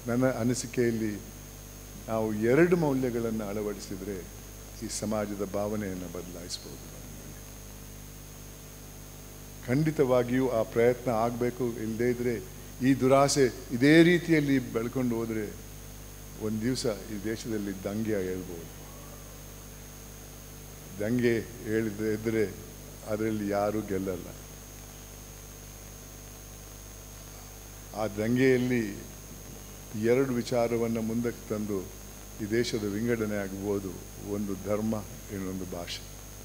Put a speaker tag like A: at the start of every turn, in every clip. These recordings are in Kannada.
A: ನನ್ನ ಅನಿಸಿಕೆಯಲ್ಲಿ ನಾವು ಎರಡು ಮೌಲ್ಯಗಳನ್ನು ಅಳವಡಿಸಿದರೆ ಈ ಸಮಾಜದ ಭಾವನೆಯನ್ನು ಬದಲಾಯಿಸ್ಬೋದು ಖಂಡಿತವಾಗಿಯೂ ಆ ಪ್ರಯತ್ನ ಆಗಬೇಕು ಇಲ್ಲದೇ ಇದ್ದರೆ ಈ ದುರಾಸೆ ಇದೇ ರೀತಿಯಲ್ಲಿ ಬೆಳ್ಕೊಂಡು ಹೋದರೆ ಒಂದು ದಿವಸ ಈ ದೇಶದಲ್ಲಿ ದಂಗೆ ಹೇಳ್ಬೋದು ದಂಗೆ ಹೇಳಿದ್ರೆ ಇದ್ದರೆ ಅದರಲ್ಲಿ ಯಾರೂ ಗೆಲ್ಲಲ್ಲ ಆ ದಂಗೆಯಲ್ಲಿ ಎರಡು ವಿಚಾರವನ್ನು ಮುಂದಕ್ಕೆ ತಂದು ಈ ದೇಶದ ವಿಂಗಡಣೆ ಆಗ್ಬೋದು ಒಂದು ಧರ್ಮ ಇನ್ನೊಂದು ಭಾಷೆ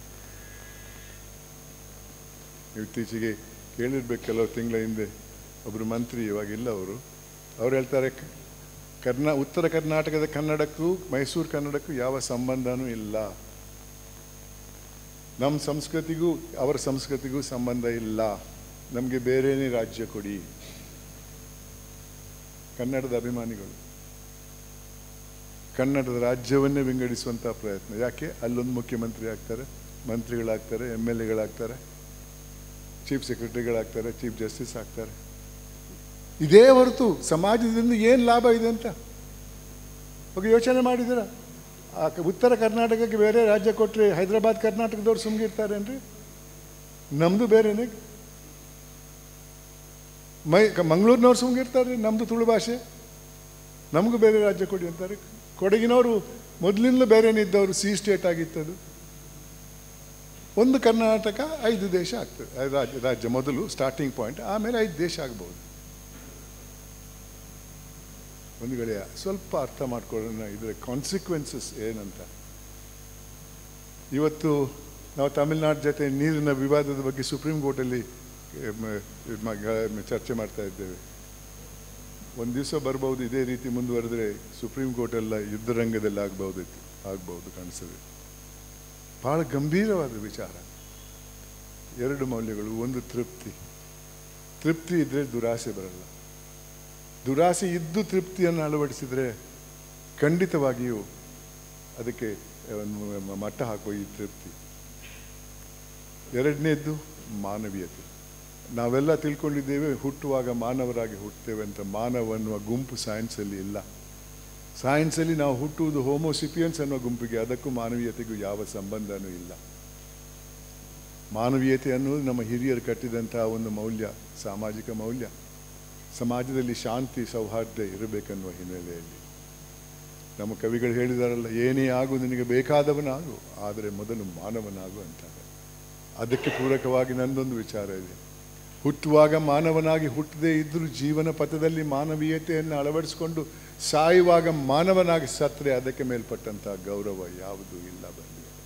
A: ಇತ್ತೀಚೆಗೆ ಕೇಳಿರ್ಬೇಕು ಕೆಲವು ತಿಂಗಳ ಹಿಂದೆ ಒಬ್ಬರು ಮಂತ್ರಿ ಇವಾಗಿಲ್ಲ ಅವರು ಅವ್ರು ಹೇಳ್ತಾರೆ ಕ- ಕರ್ನಾ ಉತ್ತರ ಕರ್ನಾಟಕದ ಕನ್ನಡಕ್ಕೂ ಮೈಸೂರು ಕನ್ನಡಕ್ಕೂ ಯಾವ ಸಂಬಂಧನೂ ಇಲ್ಲ ನಮ್ಮ ಸಂಸ್ಕೃತಿಗೂ ಅವರ ಸಂಸ್ಕೃತಿಗೂ ಸಂಬಂಧ ಇಲ್ಲ ನಮಗೆ ಬೇರೆನೇ ರಾಜ್ಯ ಕೊಡಿ ಕನ್ನಡದ ಅಭಿಮಾನಿಗಳು ಕನ್ನಡದ ರಾಜ್ಯವನ್ನೇ ವಿಂಗಡಿಸುವಂಥ ಪ್ರಯತ್ನ ಯಾಕೆ ಅಲ್ಲೊಂದು ಮುಖ್ಯಮಂತ್ರಿ ಆಗ್ತಾರೆ ಮಂತ್ರಿಗಳಾಗ್ತಾರೆ ಎಮ್ ಎಲ್ ಎಗಳಾಗ್ತಾರೆ ಚೀಫ್ ಸೆಕ್ರೆಟರಿಗಳಾಗ್ತಾರೆ ಚೀಫ್ ಜಸ್ಟಿಸ್ ಆಗ್ತಾರೆ ಇದೇ ಹೊರತು ಸಮಾಜದಿಂದ ಏನು ಲಾಭ ಇದೆ ಅಂತ ಬಗ್ಗೆ ಯೋಚನೆ ಮಾಡಿದ್ದೀರಾ ಆ ಕ- ಉತ್ತರ ಕರ್ನಾಟಕಕ್ಕೆ ಬೇರೆ ರಾಜ್ಯ ಕೊಟ್ಟರೆ ಹೈದರಾಬಾದ್ ಕರ್ನಾಟಕದವ್ರು ಸುಮ್ಮಗಿರ್ತಾರೇನ್ರಿ ನಮ್ಮದು ಬೇರೆನೇ ಮೈ ಕ- ಮಂಗಳೂರಿನವ್ರು ಸುಮ್ಮಗಿರ್ತಾರೆ ನಮ್ಮದು ತುಳು ಭಾಷೆ ನಮಗೂ ಬೇರೆ ರಾಜ್ಯ ಕೊಡಿ ಅಂತಾರೆ ಕೊಡಗಿನವರು ಮೊದಲಿಂದಲೂ ಬೇರೆನೇ ಇದ್ದವರು ಸಿ ಸ್ಟೇಟ್ ಆಗಿತ್ತದು ಒಂದು ಕರ್ನಾಟಕ ಐದು ದೇಶ ಆಗ್ತದೆ ಐದು ರಾಜ್ಯ ರಾಜ್ಯ ಮೊದಲು ಸ್ಟಾರ್ಟಿಂಗ್ ಪಾಯಿಂಟ್ ಆಮೇಲೆ ಐದು ದೇಶ ಆಗ್ಬೋದು ಒಂದು ಗೆಳೆಯ ಸ್ವಲ್ಪ ಅರ್ಥ ಮಾಡ್ಕೊಳ್ಳೋಣ ಇದರ ಕಾನ್ಸಿಕ್ವೆನ್ಸಸ್ ಏನಂತ ಇವತ್ತು ನಾವು ತಮಿಳ್ನಾಡು ಜೊತೆ ನೀರಿನ ವಿವಾದದ ಬಗ್ಗೆ ಸುಪ್ರೀಂ ಕೋರ್ಟಲ್ಲಿ ಎ, ಮ- ಇದ್ ಮ- ಗ- ಚರ್ಚೆ ಮಾಡ್ತಾ ಇದ್ದೇವೆ ಒಂದು ದಿವಸ ಬರ್ಬೋದು ಇದೇ ರೀತಿ ಮುಂದುವರೆದ್ರೆ ಸುಪ್ರೀಂ ಕೋರ್ಟೆಲ್ಲ ಯುದ್ಧರಂಗದಲ್ಲಿ ಆಗ್ಬಹುದಿತ್ತು ಆಗ್ಬಹುದು ಕಾಣಿಸ್ತದೆ ಬಹಳ ಗಂಭೀರವಾದ ವಿಚಾರ ಎರಡು ಮೌಲ್ಯಗಳು ಒಂದು ತೃಪ್ತಿ ತೃಪ್ತಿ ಇದ್ದರೆ ದುರಾಸೆ ಬರಲ್ಲ ದುರಾಸೆ ಇದ್ದು ತೃಪ್ತಿಯನ್ನು ಅಳವಡಿಸಿದರೆ ಖಂಡಿತವಾಗಿಯೂ ಅದಕ್ಕೆ ಒಂದು ಮ- ಮಟ್ಟ ಹಾಕುವ ಈ ತೃಪ್ತಿ ಎರಡನೇದ್ದು ಮಾನವೀಯತೆ ನಾವೆಲ್ಲ ತಿಳ್ಕೊಂಡಿದ್ದೇವೆ ಹುಟ್ಟುವಾಗ ಮಾನವರಾಗಿ ಹುಟ್ಟುತ್ತೇವೆ ಅಂತ ಮಾನವ ಅನ್ನುವ ಗುಂಪು ಸೈನ್ಸಲ್ಲಿ ಇಲ್ಲ ಸೈನ್ಸಲ್ಲಿ ನಾವು ಹುಟ್ಟುವುದು ಹೋಮೋಸಿಪಿಯನ್ಸ್ ಅನ್ನೋ ಗುಂಪಿಗೆ ಅದಕ್ಕೂ ಮಾನವೀಯತೆಗೂ ಯಾವ ಸಂಬಂಧನೂ ಇಲ್ಲ ಮಾನವೀಯತೆ ಅನ್ನೋದು ನಮ್ಮ ಹಿರಿಯರು ಕಟ್ಟಿದಂತಹ ಒಂದು ಮೌಲ್ಯ ಸಾಮಾಜಿಕ ಮೌಲ್ಯ ಸಮಾಜದಲ್ಲಿ ಶಾಂತಿ ಸೌಹಾರ್ದ ಇರಬೇಕನ್ನುವ ಹಿನ್ನೆಲೆಯಲ್ಲಿ ನಮ್ಮ ಕವಿಗಳು ಹೇಳಿದಾರಲ್ಲ ಏನೇ ಆಗು ನಿನಗೆ ಬೇಕಾದವನಾಗು ಆದರೆ ಮೊದಲು ಮಾನವನಾಗು ಅಂತಾರೆ ಅದಕ್ಕೆ ಪೂರಕವಾಗಿ ನಂದೊಂದು ವಿಚಾರ ಇದೆ ಹುಟ್ಟುವಾಗ ಮಾನವನಾಗಿ ಹುಟ್ಟದೇ ಇದ್ದರೂ ಜೀವನ ಪಥದಲ್ಲಿ ಮಾನವೀಯತೆಯನ್ನು ಅಳವಡಿಸಿಕೊಂಡು ಸಾಯುವಾಗ ಮಾನವನಾಗಿ ಸತ್ತರೆ ಅದಕ್ಕೆ ಮೇಲ್ಪಟ್ಟಂತಹ ಗೌರವ ಯಾವುದೂ ಇಲ್ಲ ಬಂದಿದೆ